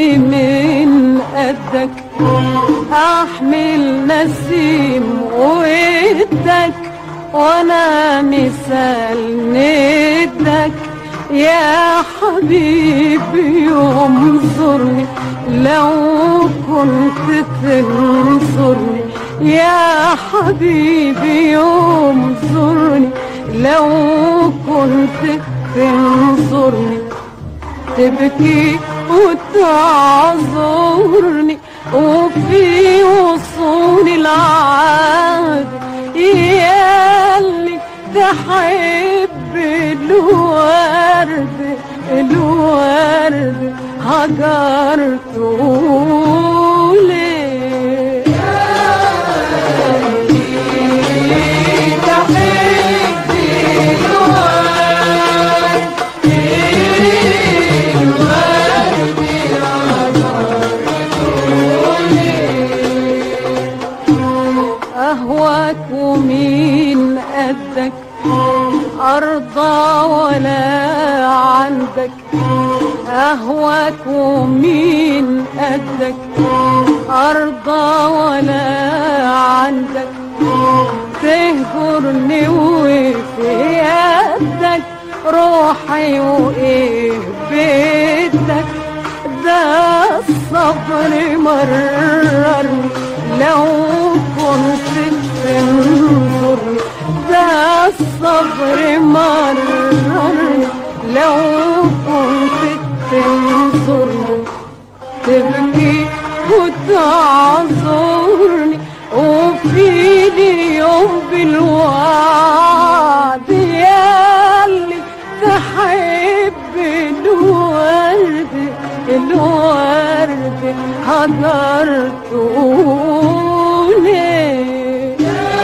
قلبي من قدك احمل نسيم ودك وانا مثال ندك يا حبيبي انظرني لو كنت تنصرني يا حبيبي انظرني لو كنت تنصرني تبكي وتعذرني وفي وصول العهد ياللي تحب الورد الورد هجرته ليه أهواك ومين قدك أرضى ولا عندك أهواك ومين قدك أرضى ولا عندك تهجرني وفي يدك روحي وإيه بدك ده الصبر مررني لو كنت تنظرني ده الصبر مررني لو كنت تنظرني تبكي وتعذرني وفي اليوم بالوعد ياللي تحب الورد الورد حضرته ليه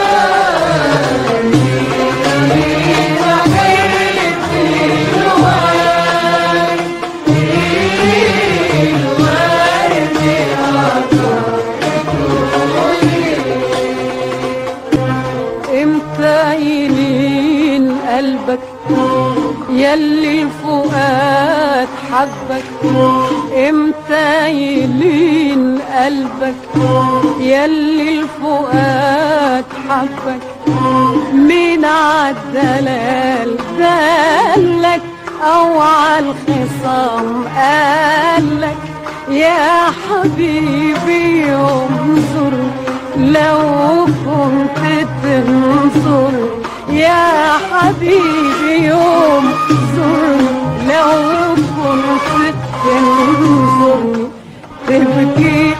امتى يلين قلبك يلي الفؤاد حبك امتى يلين قلبك يلي الفؤاد حبك مين عالدلال دلك او عالخصام قالك يا حبيبي انظر لو كنت تنظر يا حبيبي انظر لو كنت تنظرني تبكي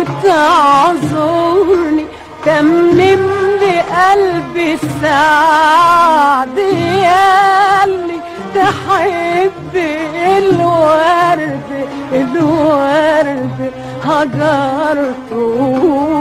وتعذرني تمم لي قلبي السعد ياللي تحب الورد الورد هجرته